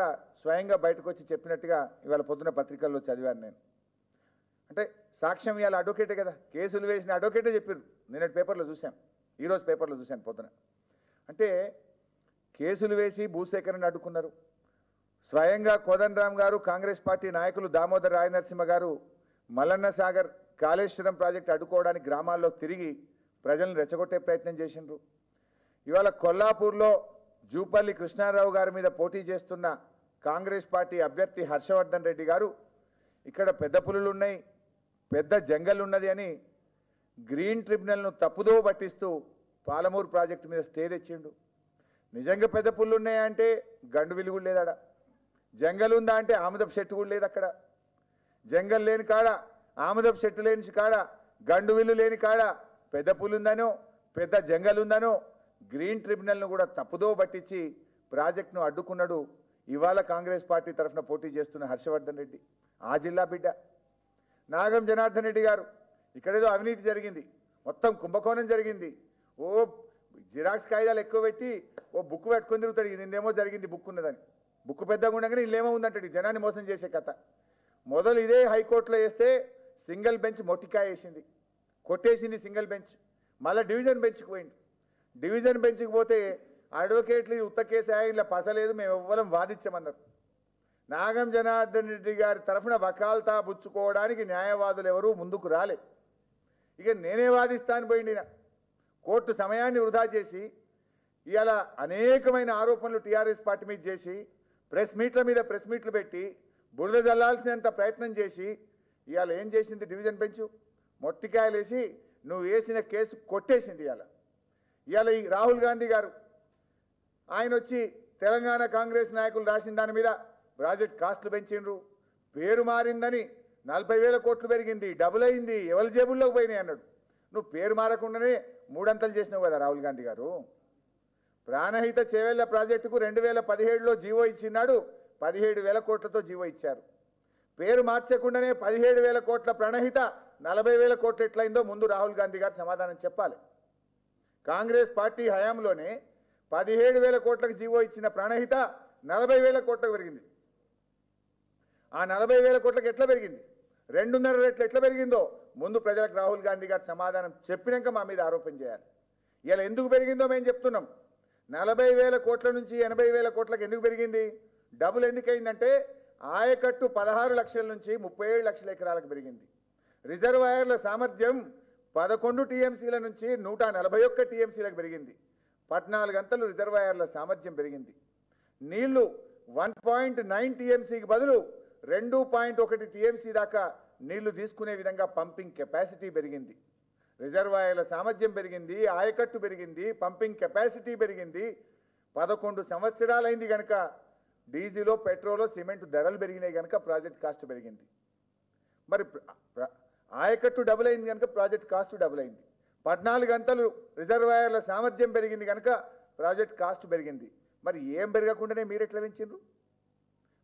కూడా స్వయంగా బయటకు వచ్చి చెప్పినట్టుగా ఇవాళ పొద్దున పత్రికల్లో చదివాను నేను అంటే సాక్ష్యం ఇవాళ అడ్వకేటే కదా కేసులు వేసిన అడ్వకేటే చెప్పారు నిన్నటి పేపర్లో చూశాం ఈరోజు పేపర్లో చూశాను పొద్దున అంటే కేసులు వేసి భూసేకరణ అడ్డుకున్నారు స్వయంగా కోదండరామ్ గారు కాంగ్రెస్ పార్టీ నాయకులు దామోదర్ రాయనరసింహ గారు మల్లన్న సాగర్ కాళేశ్వరం ప్రాజెక్టు అడ్డుకోవడానికి గ్రామాల్లో తిరిగి ప్రజలను రెచ్చగొట్టే ప్రయత్నం చేసిండ్రు ఇవాళ కొల్లాపూర్లో జూపల్లి కృష్ణారావు గారి మీద పోటీ చేస్తున్న కాంగ్రెస్ పార్టీ అభ్యర్థి హర్షవర్ధన్ రెడ్డి గారు ఇక్కడ పెద్ద పులులు ఉన్నాయి పెద్ద జంగల్ ఉన్నది అని గ్రీన్ ట్రిబ్యునల్ను తప్పుదో పట్టిస్తూ పాలమూరు ప్రాజెక్టు మీద స్టే తెచ్చిండు నిజంగా పెద్ద పుల్లు ఉన్నాయంటే గండు విలుగు లేదాడ జంగల్ ఉందా అంటే ఆముదపు చెట్టు కూడా లేదు అక్కడ జంగల్ లేని కాడ ఆముదపు చెట్టు లేని కాడ గండు విల్లు లేని కాడ పెద్ద పుల్లు ఉందనో పెద్ద జంగల్ ఉందనో గ్రీన్ ట్రిబ్యునల్ను కూడా తప్పుదో పట్టించి ప్రాజెక్టును అడ్డుకున్నాడు ఇవాళ కాంగ్రెస్ పార్టీ తరఫున పోటీ చేస్తున్న హర్షవర్ధన్ రెడ్డి ఆ జిల్లా బిడ్డ నాగం జనార్దన్ రెడ్డి గారు ఇక్కడేదో అవినీతి జరిగింది మొత్తం కుంభకోణం జరిగింది ఓ జిరాక్స్ కాగితాలు ఎక్కువ పెట్టి ఓ బుక్ పెట్టుకొని తిరుగుతాడు ఇది నిన్నేమో జరిగింది బుక్ ఉన్నదని బుక్ పెద్దగా ఉండగానే ఇల్లేమో ఉందంటాడు ఈ జనాన్ని మోసం చేసే కథ మొదలు ఇదే హైకోర్టులో వేస్తే సింగిల్ బెంచ్ మొట్టికాయ వేసింది కొట్టేసింది సింగిల్ బెంచ్ మళ్ళీ డివిజన్ బెంచ్కి పోయింది డివిజన్ బెంచ్కి పోతే అడ్వకేట్లు ఇది ఉత్త కేసు ఇలా పసలేదు మేము ఎవ్వరం వాదించమన్నారు నాగం జనార్దన్ రెడ్డి గారి తరఫున వకాల్తా పుచ్చుకోవడానికి న్యాయవాదులు ఎవరూ ముందుకు రాలే ఇక నేనే వాదిస్తాను పోయింది ఈయన. కోర్టు సమయాన్ని వృధా చేసి ఇవాళ అనేకమైన ఆరోపణలు టీఆర్ఎస్ పార్టీ మీద చేసి ప్రెస్ మీట్ల మీద ప్రెస్ మీట్లు పెట్టి బురద జల్లాల్సినంత ప్రయత్నం చేసి ఇవాళ ఏం చేసింది డివిజన్ బెంచ్ మొట్టికాయలేసి నువ్వు వేసిన కేసు కొట్టేసింది ఇవాళ ఇవాళ ఈ రాహుల్ గాంధీ గారు ఆయన వచ్చి తెలంగాణ కాంగ్రెస్ నాయకులు రాసిన దాని మీద ప్రాజెక్ట్ కాస్టులు పెంచిండ్రు పేరు మారిందని నలభై వేల కోట్లు పెరిగింది డబుల్ అయింది ఎవరి జేబుల్లోకి పోయినాయి అన్నాడు నువ్వు పేరు మారకుండానే మూడంతలు చేసినావు కదా రాహుల్ గాంధీ గారు ప్రాణహిత చేవెళ్ల ప్రాజెక్టుకు రెండు వేల పదిహేడులో జీవో ఇచ్చినాడు పదిహేడు వేల కోట్లతో జీవో ఇచ్చారు పేరు మార్చకుండానే పదిహేడు వేల కోట్ల ప్రాణహిత నలభై వేల కోట్లు ఎట్లయిందో ముందు రాహుల్ గాంధీ గారు సమాధానం చెప్పాలి కాంగ్రెస్ పార్టీ హయాంలోనే పదిహేడు వేల కోట్లకు జీవో ఇచ్చిన ప్రాణహిత నలభై వేల కోట్లకు పెరిగింది ఆ నలభై వేల కోట్లకు ఎట్లా పెరిగింది రెండున్నర రెట్లు ఎట్లా పెరిగిందో ముందు ప్రజలకు రాహుల్ గాంధీ గారు సమాధానం చెప్పినాక మా మీద ఆరోపణ చేయాలి ఇలా ఎందుకు పెరిగిందో మేము చెప్తున్నాం నలభై వేల కోట్ల నుంచి ఎనభై వేల కోట్లకు ఎందుకు పెరిగింది డబుల్ ఎందుకు అయిందంటే ఆయకట్టు పదహారు లక్షల నుంచి ముప్పై ఏడు లక్షల ఎకరాలకు పెరిగింది రిజర్వాయర్ల సామర్థ్యం పదకొండు టీఎంసీల నుంచి నూట నలభై ఒక్క టీఎంసీలకు పెరిగింది పద్నాలుగు గంటలు రిజర్వాయర్ల సామర్థ్యం పెరిగింది నీళ్లు వన్ పాయింట్ నైన్ టీఎంసీకి బదులు రెండు పాయింట్ ఒకటి టీఎంసీ దాకా నీళ్లు తీసుకునే విధంగా పంపింగ్ కెపాసిటీ పెరిగింది రిజర్వాయర్ల సామర్థ్యం పెరిగింది ఆయకట్టు పెరిగింది పంపింగ్ కెపాసిటీ పెరిగింది పదకొండు సంవత్సరాలైంది కనుక డీజిలో పెట్రోలో సిమెంట్ ధరలు పెరిగినాయి కనుక ప్రాజెక్ట్ కాస్ట్ పెరిగింది మరి ప్ర- ప్ర- ఆయకట్టు డబుల్ అయింది కనుక ప్రాజెక్ట్ కాస్ట్ డబుల్ అయింది పద్నాలుగు గంటలు రిజర్వాయర్ల సామర్థ్యం పెరిగింది కనుక ప్రాజెక్ట్ కాస్ట్ పెరిగింది మరి ఏం పెరగకుండానే మీరు ఎట్లా పెంచిండ్రు